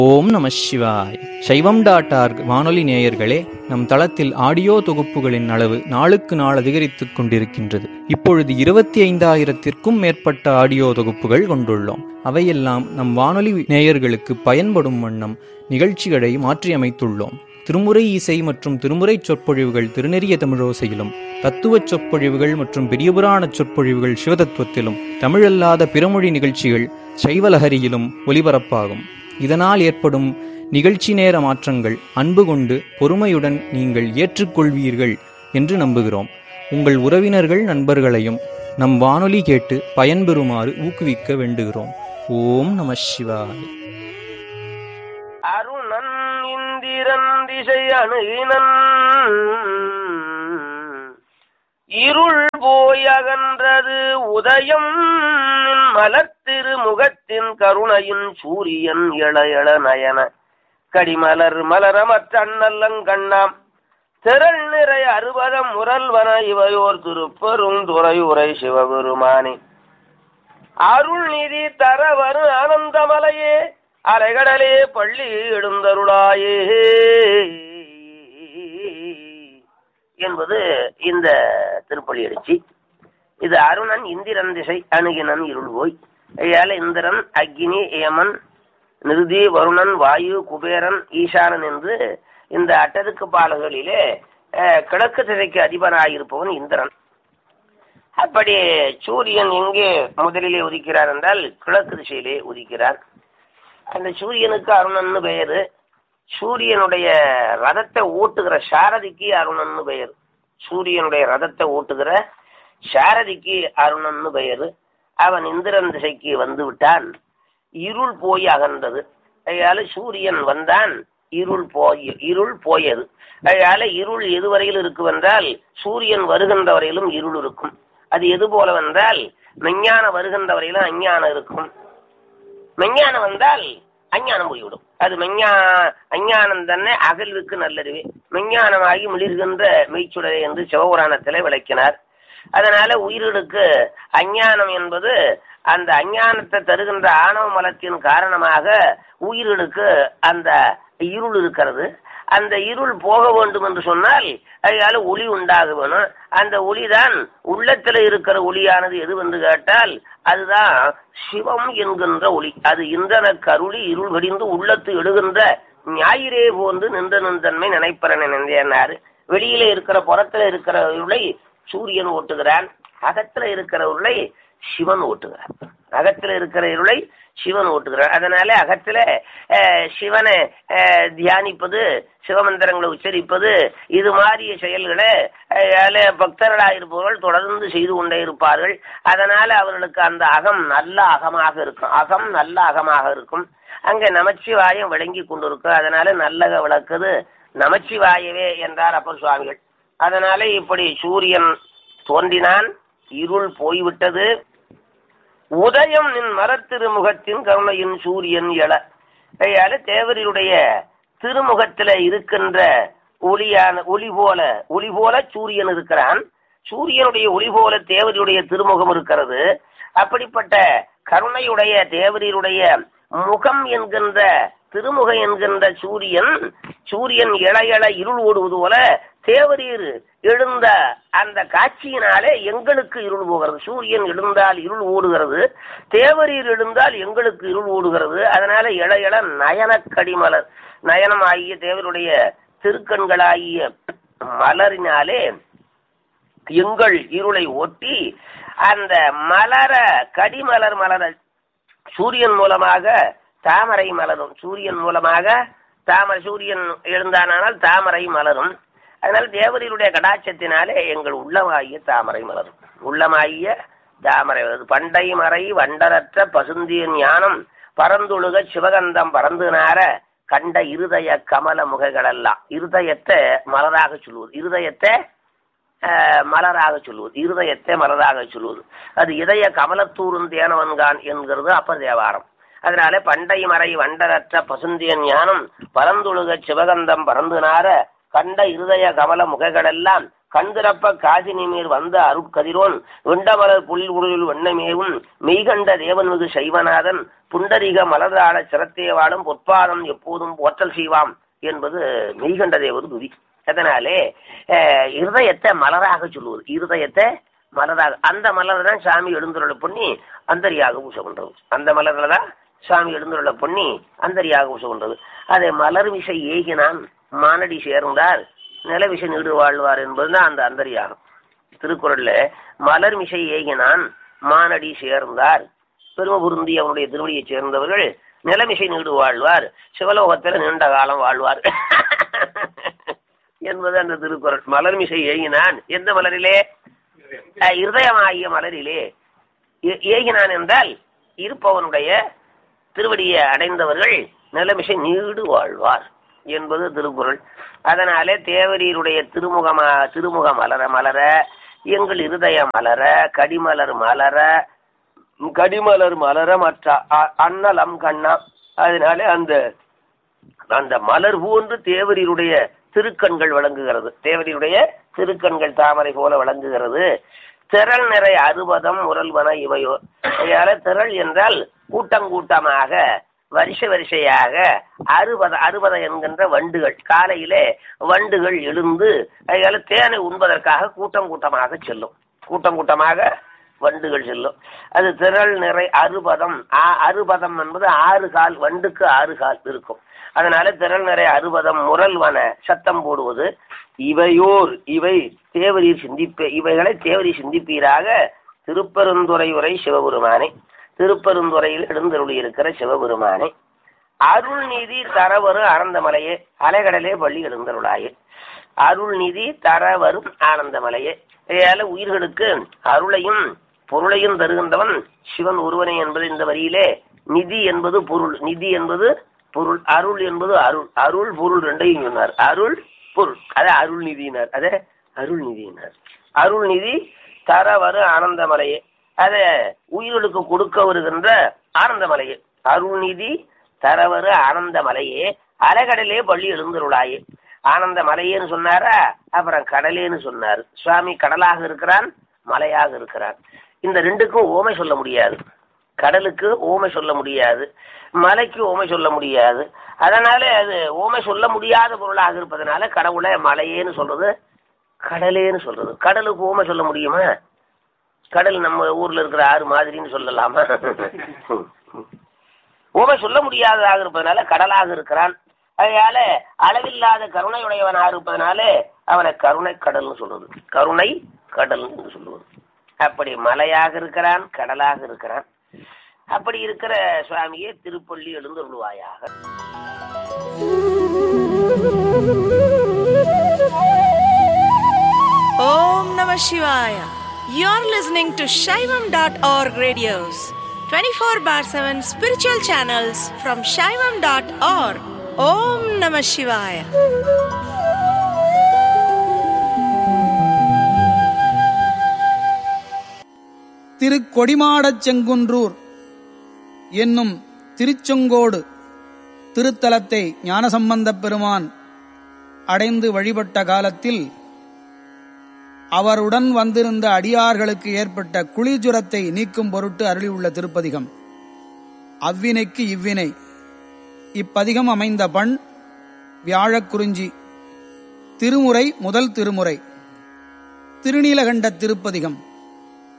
ஓம் நம சிவாய் சைவம் டாட் ஆர்க் வானொலி நேயர்களே நம் தளத்தில் ஆடியோ தொகுப்புகளின் அளவு நாளுக்கு நாள் அதிகரித்துக் கொண்டிருக்கின்றது இப்பொழுது இருபத்தி ஐந்தாயிரத்திற்கும் மேற்பட்ட ஆடியோ தொகுப்புகள் கொண்டுள்ளோம் அவையெல்லாம் நம் வானொலி நேயர்களுக்கு பயன்படும் வண்ணம் நிகழ்ச்சிகளை மாற்றியமைத்துள்ளோம் திருமுறை இசை மற்றும் திருமுறை சொற்பொழிவுகள் திருநெறிய தமிழோசையிலும் தத்துவச் சொற்பொழிவுகள் மற்றும் பெரியபுராண சொற்பொழிவுகள் சிவதத்துவத்திலும் தமிழல்லாத பிறமொழி நிகழ்ச்சிகள் சைவலஹரியிலும் ஒலிபரப்பாகும் இதனால் ஏற்படும் நிகழ்ச்சி நேர மாற்றங்கள் அன்பு கொண்டு பொறுமையுடன் நீங்கள் ஏற்றுக்கொள்வீர்கள் என்று நம்புகிறோம் உங்கள் உறவினர்கள் நண்பர்களையும் நம் வானொலி கேட்டு பயன்பெறுமாறு ஊக்குவிக்க வேண்டுகிறோம் ஓம் நம சிவாய் அருணன் இந்திரன் திசை அணுகினன் இருள் போய் அகன்றது உதயம் நின் மலர்த்திரு முகத்தின் கருணையின் சூரியன் எழ எழ நயன கடிமலர் மலரமற்றண்ணல்லங்கண்ணாம் திரள் நிறை அறுபதம் முரல்வன இவையோர் திருப்பெரும் துறையுரை சிவபெருமானே அருள் நிதி தரவரு ஆனந்தமலையே அலைகடலே பள்ளி எழுந்தருளாயே என்பது இந்த திருப்பள்ளி அடிச்சி இது அருணன் இந்திரன் திசை அணுகினன் இருள் போய் ஐயால இந்திரன் அக்னி ஏமன் நிருதி வருணன் வாயு குபேரன் ஈசானன் என்று இந்த அட்டதுக்கு பாலகளிலே அஹ், கிழக்கு திசைக்கு அதிபனாயிருப்பவன் இந்திரன் அப்படி சூரியன் எங்கே முதலிலே உதிக்கிறார் என்றால் கிழக்கு திசையிலே உதிக்கிறார் அந்த சூரியனுக்கு அருணன்னு பெயரு சூரியனுடைய ரதத்தை ஓட்டுகிற சாரதிக்கு அருணன்னு பெயர் சூரியனுடைய ரதத்தை ஓட்டுகிற சாரதிக்கு அருணன்னு பெயரு அவன் இந்திரன் திசைக்கு வந்து விட்டான் இருள் போய் அகன்றது அதனால சூரியன் வந்தான் இருள் போய் இருள் போயது அதனால இருள் எதுவரையில் இருக்குவென்றால் சூரியன் வருகின்ற வரையிலும் இருள் இருக்கும் அது எது போலவென்றால் விஞ்ஞானம் வருகின்ற வரையிலும் அஞ்ஞானம் இருக்கும் மெஞ்ஞானம் வந்தால் அஞ்ஞானம் போய்விடும் அது மெஞ்ஞா அஞ்ஞானம் தானே அகல்வுக்கு நல்லறிவே மெஞ்ஞானமாகி மிளிர்கின்ற மெய்ச்சுடரை என்று சிவபுராணத்திலே விளக்கினார் அதனால உயிர்களுக்கு அஞ்ஞானம் என்பது அந்த அஞ்ஞானத்தை தருகின்ற ஆணவ மலத்தின் காரணமாக உயிர்களுக்கு அந்த இருள் இருக்கிறது அந்த இருள் போக வேண்டும் என்று சொன்னால் அதனால ஒளி உண்டாக வேணும் அந்த ஒளிதான் உள்ளத்துல இருக்கிற ஒளியானது எது என்று கேட்டால் அதுதான் சிவம் என்கின்ற ஒளி அது இந்தன கருளி இருள் வடிந்து உள்ளத்து எழுகின்ற ஞாயிறே போன்று நின்ற நின்றன்மை நினைப்பறன் நினைந்தாரு வெளியில இருக்கிற புறத்துல இருக்கிற இருளை சூரியன் ஓட்டுகிறான் அகத்துல இருக்கிற இருளை சிவன் ஓட்டுகிறான் அகத்துல இருக்கிற இருளை சிவன் ஓட்டுகிறான் அதனால அகத்துல அஹ், சிவனை அஹ், தியானிப்பது சிவமந்திரங்களை உச்சரிப்பது இது மாதிரிய செயல்களை அஹ், பக்தர்களாயிருப்பவர்கள் தொடர்ந்து செய்து கொண்டே இருப்பார்கள் அதனால அவர்களுக்கு அந்த அகம் நல்ல அகமாக இருக்கும் அகம் நல்ல அகமாக இருக்கும் அங்க நமச்சிவாயம் விளங்கி கொண்டிருக்கும் அதனால நல்லக விளக்குது நமச்சிவாயவே என்றார் அப்பர் சுவாமிகள் அதனால இப்படி சூரியன் தோன்றினான் இருள் போய்விட்டது உதயம் நின் மரத்திருமுகத்தின் கருணையின் சூரியன் எழ கையால தேவரியுடைய திருமுகத்தில இருக்கின்ற ஒளியான ஒளி போல ஒளி போல சூரியன் இருக்கிறான் சூரியனுடைய ஒளி போல தேவரியுடைய திருமுகம் இருக்கிறது அப்படிப்பட்ட கருணையுடைய தேவரியுடைய முகம் என்கின்ற திருமுக என்கின்ற சூரியன் சூரியன் இள இள இருள் ஓடுவது போல தேவரீர் எழுந்த அந்த காட்சியினாலே எங்களுக்கு இருள் போகிறது சூரியன் எழுந்தால் இருள் ஓடுகிறது தேவரீர் எழுந்தால் எங்களுக்கு இருள் ஓடுகிறது அதனால இள இள நயன கடிமலர் நயனமாகிய தேவருடைய திருக்கண்களாகிய மலரினாலே எங்கள் இருளை ஒட்டி அந்த மலர கடிமலர் மலர சூரியன் மூலமாக தாமரை மலரும் சூரியன் மூலமாக தாமரை சூரியன் எழுந்தானால் தாமரை மலரும் அதனால தேவரியுடைய கடாட்சத்தினாலே எங்கள் உள்ளமாகிய தாமரை மலரும் உள்ளமாகிய தாமரை மலரும் பண்டை மறை வண்டரற்ற பசுந்திய ஞானம் பரந்துழுக சிவகந்தம் பறந்து நார கண்ட இருதய கமல முகைகளெல்லாம் இருதயத்தை மலராக சொல்லுவது இருதயத்தை அஹ், மலராக சொல்லுவது இருதயத்தை மலராக சொல்லுவது அது இதய கமலத்தூரும் தேனவன்கான் என்கிறது அப்பர் தேவாரம் அதனால பண்டை மறை வண்டரற்ற பசுந்தியன் ஞானம் பரந்துழுக சிவகந்தம் பறந்து நார கண்ட இருதய கமல முகைகளெல்லாம் கண்திறப்ப காசினி மேல் வந்த அருட்கதிரோன் வெண்டமலர் புல் உடலில் வெண்ணமேவும் மெய்கண்ட தேவன் மிகு சைவநாதன் புண்டரிக மலர்தாள சிரத்தே வாழும் பொற்பாதம் எப்போதும் போற்றல் செய்வாம் என்பது மெய்கண்ட தேவர் துதி அதனாலே அஹ், இருதயத்தை மலராக சொல்லுவது இருதயத்தை மலராக அந்த மலர் தான் சாமி எழுந்துருளை பண்ணி அந்தரியாக பூசை பண்றது அந்த மலர்ல தான் சாமி எழுந்துருளை பண்ணி அந்தரியாக பூசை பண்றது அதை மலர் விசை ஏகினான் மானடி சேர்ந்தார் நிலவிசை நீடு வாழ்வார் என்பதுதான் அந்த அந்தரியாகம் திருக்குறள்ல மலர் மிசை ஏகினான் மானடி சேர்ந்தார் பெரும பொருந்தி அவனுடைய திருவடியைச் சேர்ந்தவர்கள் நிலமிசை நீடு வாழ்வார் சிவலோகத்தில் நீண்ட காலம் வாழ்வார் என்பது அந்த திருக்குறள் மலர்மிசை ஏகினான் எந்த மலரிலே அஹ், இருதயமாகிய மலரிலே ஏ- ஏகினான் என்றால் இருப்பவனுடைய திருவடியை அடைந்தவர்கள் நிலமிசை நீடு வாழ்வார் என்பது திருக்குறள் அதனாலே தேவரீருடைய திருமுகமா திருமுக மலர மலர எங்கள் இருதய மலர கடிமலர் மலர கடிமலர் மலர மற்ற அ- அன்னலம் கண்ணா அதனாலே அந்த அந்த மலர் போன்று தேவரீருடைய திருக்கண்கள் விளங்குகிறது தேவரீருடைய திருக்கண்கள் தாமரை போல விளங்குகிறது திரள் நிறை அறுபதம் முரல்வன இவையோ அதனால திரள் என்றால் கூட்டம் கூட்டமாக வரிசை வரிசையாக அறுபத அறுபத என்கின்ற வண்டுகள் காலையிலே வண்டுகள் எழுந்து அதனால தேனை உண்பதற்காக கூட்டம் கூட்டமாக செல்லும் கூட்டம் கூட்டமாக வண்டுகள் செல்லும் அது திரள் நிறை அறுபதம் ஆ- அறுபதம் என்பது ஆறு கால் வண்டுக்கு ஆறு கால் இருக்கும் அதனால திரள் நிறை அறுபதம் முரல்வன சத்தம் போடுவது இவையோர் இவை தேவரீர் சிந்திப்ப இவைகளை தேவரீர் சிந்திப்பீராக திருப்பெருந்துறை உரை சிவபெருமானே திருப்பெருந்துறையில் எழுந்தருளி இருக்கிற சிவபெருமானே அருள்நிதி தரவரு ஆனந்தமலையே அலைகடலே பள்ளி எழுந்தருளாயே அருள்நிதி தரவரும் ஆனந்தமலையே இதால உயிர்களுக்கு அருளையும் பொருளையும் தருகின்றவன் சிவன் ஒருவனே என்பது இந்த வரியிலே நிதி என்பது பொருள் நிதி என்பது பொருள் அருள் என்பது அருள் அருள் பொருள் ரெண்டையும் சொன்னார் அருள் பொருள் அதே அருள் நிதியினர் அதே அருள் நிதியினர் அருள் நிதி தரவரு ஆனந்தமலையே அத உயிர்களுக்கு கொடுக்க வருகின்ற ஆனந்தமலையே அருள்நிதி தரவரு ஆனந்தமலையே அலைகடலே பள்ளி எழுந்தருளாயே ஆனந்த மலையேன்னு சொன்னாரா அப்புறம் கடலேன்னு சொன்னார் சுவாமி கடலாக இருக்கிறான் மலையாக இருக்கிறான் இந்த ரெண்டுக்கும் ஓமை சொல்ல முடியாது கடலுக்கு ஓமை சொல்ல முடியாது மலைக்கு ஓமை சொல்ல முடியாது அதனால அது ஓமை சொல்ல முடியாத பொருளாக இருப்பதனால கடவுளை மலையேன்னு சொல்றது கடலேன்னு சொல்றது கடலுக்கு ஓமை சொல்ல முடியுமா கடல் நம்ம ஊர்ல இருக்கிற ஆறு மாதிரின்னு சொல்லலாமா ஓமை சொல்ல முடியாததாக இருப்பதனால கடலாக இருக்கிறான் அதனால அளவில்லாத கருணையுடையவனாக இருப்பதனால அவனை கருணை கடல்னு சொல்றது கருணை கடல் என்று சொல்லுவது அப்படி மலையாக இருக்கிறான் கடலாக இருக்கிறான் அப்படி இருக்கிற சுவாமியே திருப்பள்ளி எழுந்தருள்வாயாக Om Namah Shivaya. You're listening to Shaivam.org radios, 24 bar 7 spiritual channels from Shaivam.org. Om Namah Shivaya. திரு கொடிமாடச் செங்குன்றூர் என்னும் திருச்செங்கோடு திருத்தலத்தை ஞானசம்பந்தப் பெருமான் அடைந்து வழிபட்ட காலத்தில் அவருடன் வந்திருந்த அடியார்களுக்கு ஏற்பட்ட குளிர்ஜுரத்தை நீக்கும் பொருட்டு அருளியுள்ள திருப்பதிகம் அவ்வினைக்கு இவ்வினை இப்பதிகம் அமைந்த பண் வியாழக்குறிஞ்சி திருமுறை முதல் திருமுறை திருநீலகண்ட திருப்பதிகம்